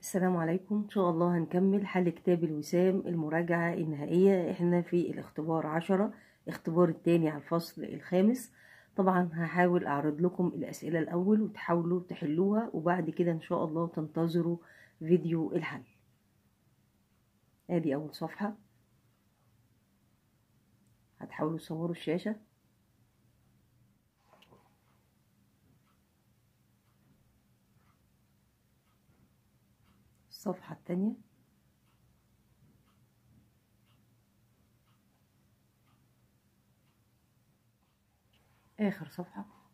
السلام عليكم ان شاء الله هنكمل حل كتاب الوسام المراجعة النهائية احنا في الاختبار عشرة اختبار التاني على الفصل الخامس طبعا هحاول اعرض لكم الاسئلة الاول وتحاولوا تحلوها وبعد كده ان شاء الله تنتظروا فيديو الحل ادي اول صفحة هتحاولوا تصوروا الشاشة الصفحة التانية آخر صفحة